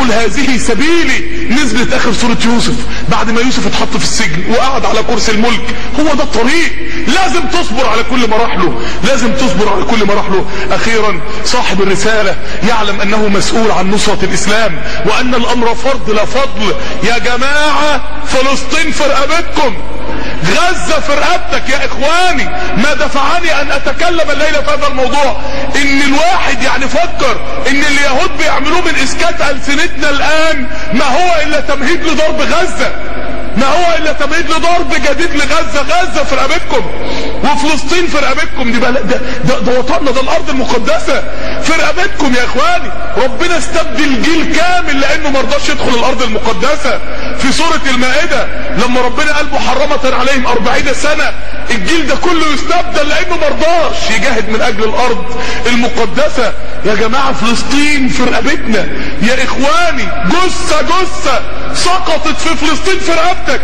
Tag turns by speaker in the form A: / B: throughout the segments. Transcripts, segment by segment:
A: قل هذه سبيلي نزلت اخر سورة يوسف بعد ما يوسف اتحط في السجن وقعد على كرسي الملك هو ده الطريق لازم تصبر على كل مراحله لازم تصبر على كل مراحله اخيرا صاحب الرسالة يعلم انه مسؤول عن نصرة الاسلام وان الامر فرض لا فضل يا جماعة فلسطين في رقبتكم غزة في رقبتك يا اخواني ما دفعني ان اتكلم الليلة في هذا الموضوع ان الواحد يعني فكر ان اليهود بيعملوه من اسكات السنتنا الان ما هو الا تمهيد لضرب غزة ما هو الا تمهيد لضرب جديد لغزة غزة في رقبتكم وفلسطين في رقبتكم دي بقى ده, ده, ده وطننا ده الارض المقدسة في رقبتكم يا اخواني ربنا استبدل جيل كامل لانه ما رضاش يدخل الارض المقدسة في سورة المائدة لما ربنا قال محرمة عليهم اربعين سنة الجيل ده كله يستبدل لانه ما رضاش يجاهد من اجل الارض المقدسة يا جماعة فلسطين في رقبتنا يا اخواني جثة جثة سقطت في فلسطين في رقبتك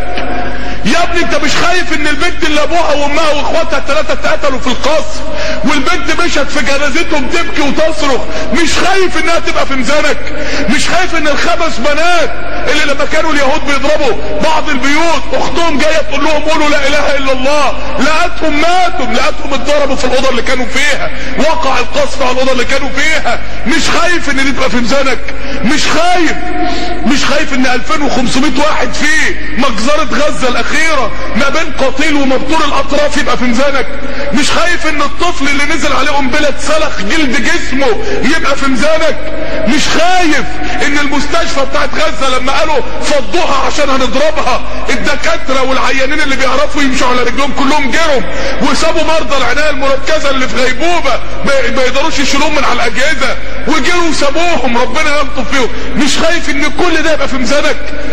A: يا ابني انت مش خايف ان البنت اللي ابوها وامها واخواتها الثلاثه اتقتلوا في القصر والبنت مشت في جنازتهم تبكي وتصرخ مش خايف انها تبقى في ميزانك مش خايف ان الخمس بنات اللي لما كانوا اليهود بيضربوا بعض البيوت اختهم جايه تقول لهم قولوا لا اله الا الله لقتهم ماتوا لقتهم اتضربوا في الاوضه اللي كانوا فيها وقع القصف على الاوضه اللي كانوا فيها مش خايف ان دي تبقى في ميزانك مش خايف مش خايف ان 2500 واحد في مجزره غزه الاخيره ما بين قتيل ومبتور الاطراف يبقى في ميزانك مش خايف ان الطفل اللي نزل عليه قنبله سلخ جلد جسمه يبقى في ميزانك مش خايف ان المستشفى بتاعت غزه لما قالوا فضوها عشان هنضربها الدكاتره والعيانين اللي بيعرفوا يمشوا على رجلهم كلهم جروا وسابوا مرضى العنايه المركزه اللي في غيبوبه ما ما يقدروش يشيلوهم من على الاجهزه وجروا وسابوهم ربنا يلطف فيهم مش خايف ان كل ده يبقى في ميزانك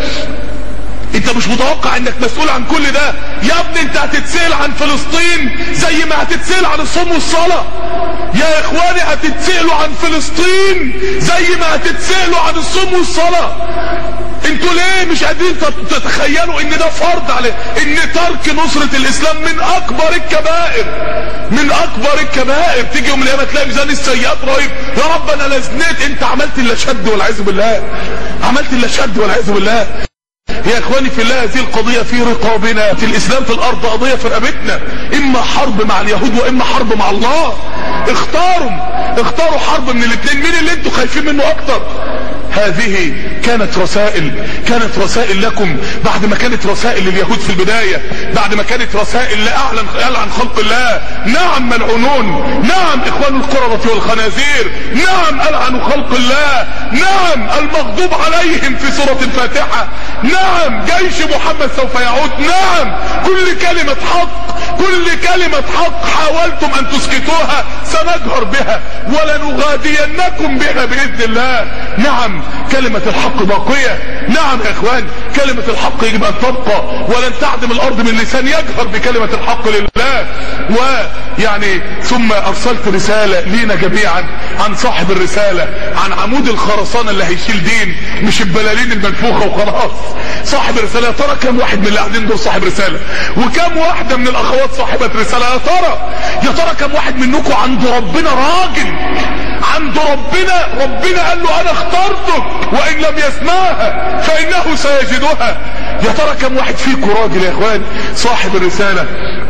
A: انت مش متوقع انك مسؤول عن كل ده يا ابني انت هتتسأل عن فلسطين زي ما هتتسأل عن الصوم والصلاة يا اخواني هتتسألوا عن فلسطين زي ما هتتسألوا عن الصوم والصلاة انتوا ليه مش قادرين تتخيلوا ان ده فرض عليه ان ترك نصرة الاسلام من اكبر الكبائر من اكبر الكبائر تيجي يوم القيامة تلاقي ميزان السيئات رهيب يا رب انا لا زنيت انت عملت الا شد والعياذ بالله عملت الا شد والعياذ بالله يا اخواني في الله هذه القضية في رقابنا في الاسلام في الارض قضية في رقبتنا اما حرب مع اليهود واما حرب مع الله اختاروا اختاروا حرب من الاثنين مين اللي انتوا خايفين منه اكتر هذه كانت رسائل كانت رسائل لكم بعد ما كانت رسائل لليهود في البداية بعد ما كانت رسائل لأعلن أعلن خلق الله نعم ملعونون نعم إخوان القردة والخنازير نعم ألعنوا خلق الله نعم المغضوب عليهم في سورة الفاتحة نعم جيش محمد سوف يعود نعم كل كلمة حق كل كلمة حق حاولتم أن تسكتوها سنجهر بها ولنغادينكم بها بإذن الله نعم كلمة الحق باقية نعم يا اخوان كلمة الحق يجب ان تبقى ولن تعدم الارض من لسان يجهر بكلمة الحق لله ويعني ثم ارسلت رسالة لينا جميعا عن صاحب الرسالة عن عمود الخرسانة اللي هيشيل دين مش البلالين المنفوخة وخلاص صاحب الرسالة يا ترى كم واحد من اللي قاعدين دول صاحب رسالة وكم واحدة من الاخوات صاحبة رسالة يا ترى يا ترى كم واحد منكم عند ربنا راجل عند ربنا ربنا قال له انا اخترتك وان لم يسمعها فانه سيجدها يا ترى كم واحد فيكم راجل يا اخوان صاحب الرسالة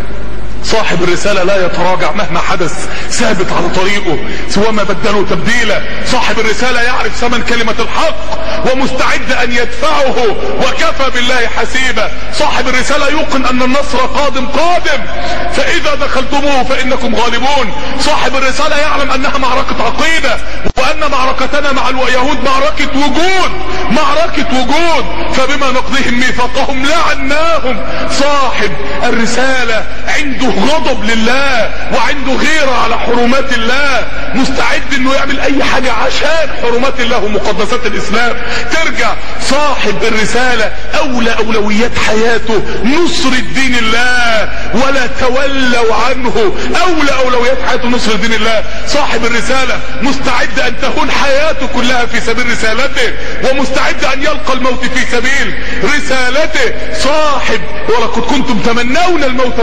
A: صاحب الرسالة لا يتراجع مهما حدث ثابت على طريقه سواء ما بدلوا تبديلا صاحب الرسالة يعرف ثمن كلمة الحق ومستعد ان يدفعه وكفى بالله حسيبا صاحب الرسالة يوقن ان النصر قادم قادم فاذا دخلتموه فانكم غالبون صاحب الرسالة يعلم انها معركة عقيدة وان معركتنا مع اليهود معركة وجود معركة وجود فبما نقضيهم ميثاقهم لعناهم صاحب الرسالة عنده غضب لله وعنده غيرة على حرمات الله مستعد انه يعمل اي حاجة عشان حرمات الله ومقدسات الاسلام ترجع صاحب الرسالة اولى اولويات حياته نصر الدين الله ولا تولوا عنه اولى اولويات حياته نصر دين الله صاحب الرسالة مستعد ان تهون حياته كلها في سبيل رسالته ومستعد ان يلقى الموت في سبيل رسالته صاحب ولقد كنتم تمنون الموت من قبل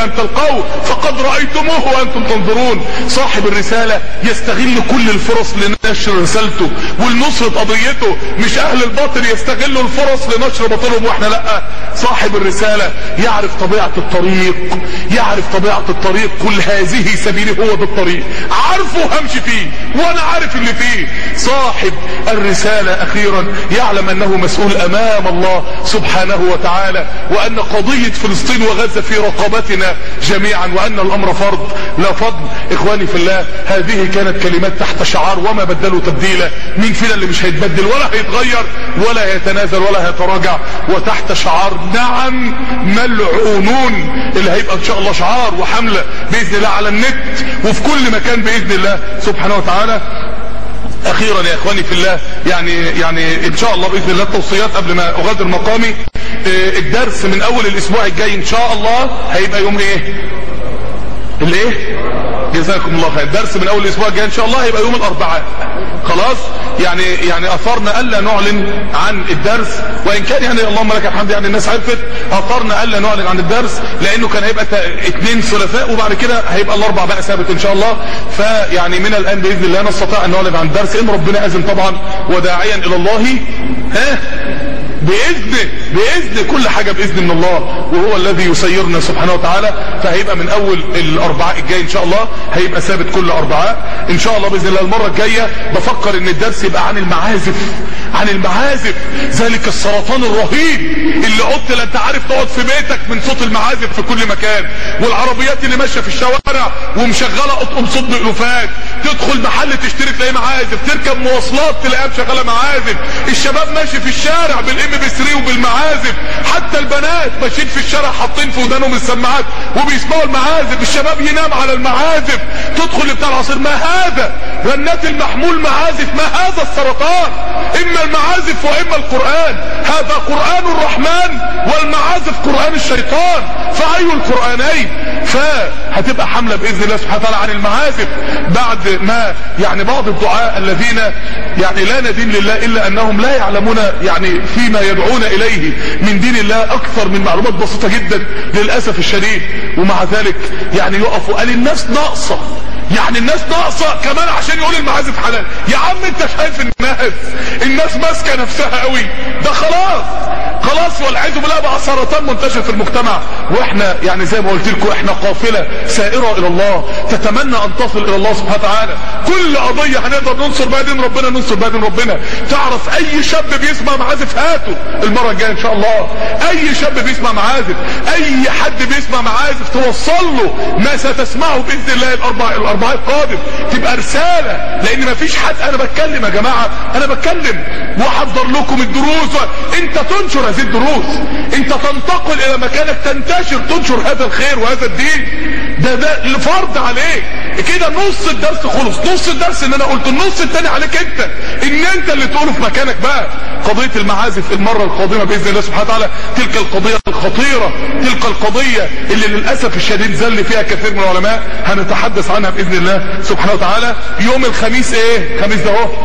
A: ان تلقوه فقد رأيتموه وانتم تنظرون صاحب الرسالة يستغل كل الفرص لنشر رسالته ولنصرة قضيته مش اهل الباطل يستغلوا الفرص لنشر باطلهم واحنا لا صاحب الرسالة يعرف طبيعة الطريق يعرف طبيعة الطريق كل هذه سبيلي هو ده الطريق عارفه همشي فيه وانا عارف اللي فيه صاحب الرسالة اخيرا يعلم انه مسؤول امام الله سبحانه وتعالى وان قضية فلسطين وغزة في رقبتنا جميعا وان الامر فرض لا فضل اخواني في الله هذه كانت كلمات تحت شعار وما بدلوا تبديلا مين فينا اللي مش هيتبدل ولا هيتغير ولا يتنازل ولا هيتراجع وتحت شعار نعم ملعونون اللي هيبقى ان شاء الله شعار وحملة باذن الله على النت وفي كل مكان باذن الله سبحانه وتعالى اخيرا يا اخواني في الله يعني يعني ان شاء الله باذن الله التوصيات قبل ما اغادر مقامي اه الدرس من اول الاسبوع الجاي ان شاء الله هيبقى يوم ايه الايه جزاكم الله خير الدرس من اول الاسبوع الجاي ان شاء الله هيبقى يوم الاربعاء خلاص يعني يعني اثرنا الا نعلن عن الدرس وان كان يعني اللهم لك الحمد يعني الناس عرفت اثرنا الا نعلن عن الدرس لانه كان هيبقى اثنين ثلاثاء وبعد كده هيبقى الاربع بقى ثابت ان شاء الله فيعني من الان باذن الله نستطيع ان نعلن عن الدرس ان ربنا اذن طبعا وداعيا الى الله ها باذن باذن كل حاجة باذن من الله وهو الذي يسيرنا سبحانه وتعالى فهيبقى من اول الاربعاء الجاي ان شاء الله هيبقى ثابت كل اربعاء ان شاء الله باذن الله المرة الجاية بفكر ان الدرس يبقى عن المعازف عن المعازف ذلك السرطان الرهيب اللي قلت لا انت عارف تقعد في بيتك من صوت المعازف في كل مكان والعربيات اللي ماشيه في الشوارع ومشغله قطقم صوت بألوفات تدخل محل تشتري تلاقيه معازف تركب مواصلات تلاقيها مشغله معازف الشباب ماشي في الشارع بالام بي 3 وبالمعازف حتى البنات ماشيين في الشارع حاطين في ودانهم السماعات وبيسمعوا المعازف الشباب ينام على المعازف تدخل بتاع العصير ما هذا رنات المحمول معازف ما هذا السرطان اما المعازف واما القرآن هذا قرآن الرحمن والمعازف قرآن الشيطان فاي القرآنين فهتبقى حملة باذن الله سبحانه وتعالى عن المعازف بعد ما يعني بعض الدعاء الذين يعني لا ندين لله الا انهم لا يعلمون يعني فيما يدعون اليه من دين الله اكثر من معلومات بسيطة جدا للأسف الشديد ومع ذلك يعني يقفوا قال الناس ناقصة يعني الناس ناقصة كمان عشان يقول المعازف حلال يا عم انت شايف الناس الناس ماسكة نفسها قوي ده خلاص خلاص والعياذ بالله بقى سرطان منتشر في المجتمع واحنا يعني زي ما قلت لكم احنا قافله سائره الى الله تتمنى ان تصل الى الله سبحانه وتعالى كل قضيه هنقدر ننصر بها دين ربنا ننصر بها دين ربنا تعرف اي شاب بيسمع معازف هاته المره الجايه ان شاء الله اي شاب بيسمع معازف اي حد بيسمع معازف توصل له ما ستسمعه باذن الله الاربع الاربعاء القادم تبقى رساله لان ما فيش حد انا بتكلم يا جماعه انا بتكلم واحضر لكم الدروس انت تنشر هذه الدروس انت تنتقل الى مكانك تنتشر تنشر هذا الخير وهذا الدين ده ده فرض عليك كده نص الدرس خلص نص الدرس ان انا قلت النص التاني عليك انت ان انت اللي تقوله في مكانك بقى قضية المعازف المرة القادمة بإذن الله سبحانه وتعالى تلك القضية الخطيرة تلك القضية اللي للأسف الشديد زل فيها كثير من العلماء هنتحدث عنها بإذن الله سبحانه وتعالى يوم الخميس ايه خميس ده اهو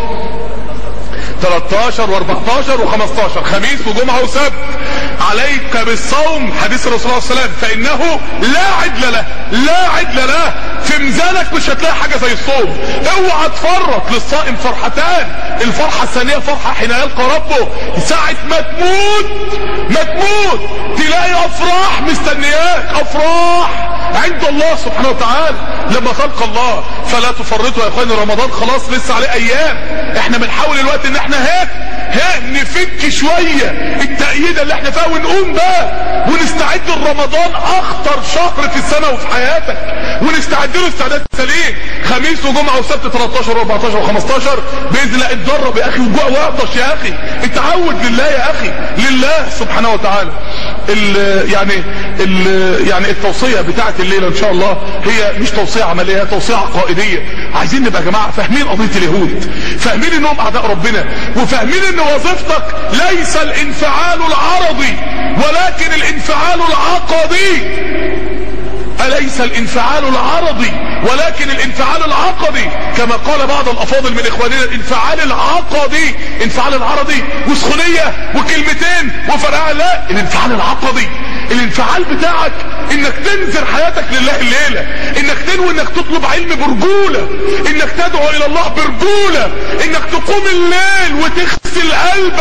A: 13 و14 و15 خميس وجمعة وسبت عليك بالصوم حديث الرسول صلى الله عليه وسلم فإنه لا عدل له لا عدل له في ميزانك مش هتلاقي حاجة زي الصوم اوعى تفرط للصائم فرحتان الفرحة الثانية فرحة حين يلقى ربه ساعة ما تموت ما تموت تلاقي افراح مستنياك افراح عند الله سبحانه وتعالى لما تلقى الله فلا تفرطوا يا اخواني رمضان خلاص لسه عليه ايام احنا بنحاول الوقت ان احنا هيك هيك نفك شوية التأييدة اللي احنا فيها ونقوم بقى ونستعد لرمضان اخطر شهر في السنة وفي حياتك ونستعد له استعداد سليم خميس وجمعة وسبت 13 و14 و15 باذن الله اتدرب يا اخي وجوع واعطش يا اخي اتعود لله يا اخي لله سبحانه وتعالى ال يعني ال يعني التوصية بتاعت الليلة ان شاء الله هي مش توصية عملية هي توصية عقائدية عايزين نبقى يا جماعة فاهمين قضية اليهود فاهمين انهم اعداء ربنا وفاهمين ان وظيفتك ليس الانفعال العرضي ولكن الانفعال العقدي أليس الانفعال العرضي ولكن الانفعال العقدي كما قال بعض الافاضل من اخواننا الانفعال العقدي انفعال العرضي وسخونية وكلمتين وفرقع لا الانفعال العقدي الانفعال بتاعك انك تنذر حياتك لله الليلة انك تنوي انك تطلب علم برجولة انك تدعو الى الله برجولة انك تقوم الليل وتغسل قلبك